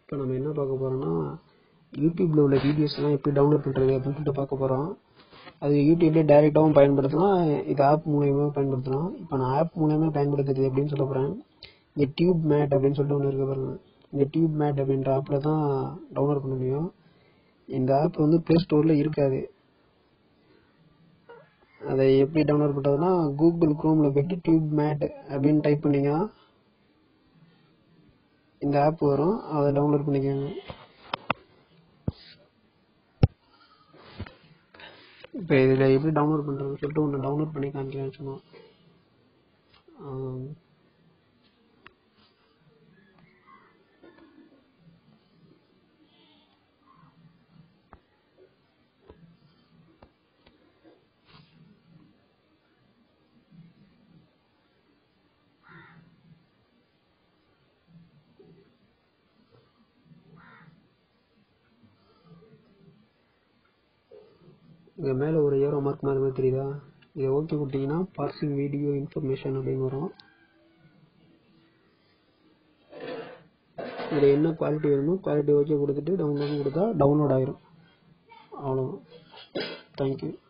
இப்போ நம்ம என்ன பார்க்க போகிறோம்னா யூடியூப்பில் உள்ள வீடியோஸ்லாம் எப்படி டவுன்லோட் பண்ணுறது அப்படின்னு சொல்லிட்டு பார்க்க போகிறோம் அது யூடியூப்லேயே டேரெக்டாகவும் பயன்படுத்தலாம் இது ஆப் மூலியமாக பயன்படுத்தலாம் இப்போ நான் ஆப் மூலியமாக பயன்படுத்துறது எப்படின்னு சொல்ல போகிறேன் இந்த டியூப் மேட் அப்படின்னு சொல்லிட்டு ஒன்று இருக்கு பாருங்க இந்த டியூப் மேட் அப்படின்ற ஆப்பில் தான் டவுன்லோட் பண்ண முடியும் இந்த ஆப் வந்து ப்ளே ஸ்டோரில் இருக்காது அதை எப்படி டவுன்லோட் பண்ணுறதுனா கூகுள் குரோமில் போயிட்டு டியூப் மேட் அப்படின்னு டைப் பண்ணீங்கன்னா இந்த ஆப் வரும் அதை டவுன்லோட் பண்ணிக்கோங்க இப்போ இதில் எப்படி டவுன்லோட் பண்ணுறதுன்னு சொல்லிட்டு ஒன்று டவுன்லோட் பண்ணி காமிக்கிறேன் சும்மா ஆம். இங்கே மேலே ஒரு ஏரோ மார்க் மாதிரி மாதிரி தெரியுதா இதை ஓகே கொடுத்தீங்கன்னா பார்சிங் வீடியோ இன்ஃபர்மேஷன் அப்படின்னு வரும் இதில் என்ன குவாலிட்டி வேணுமோ குவாலிட்டி ஓகே கொடுத்துட்டு டவுன்லோட் கொடுத்தா டவுன்லோட் ஆயிரும் அவ்வளோதான் தேங்க்யூ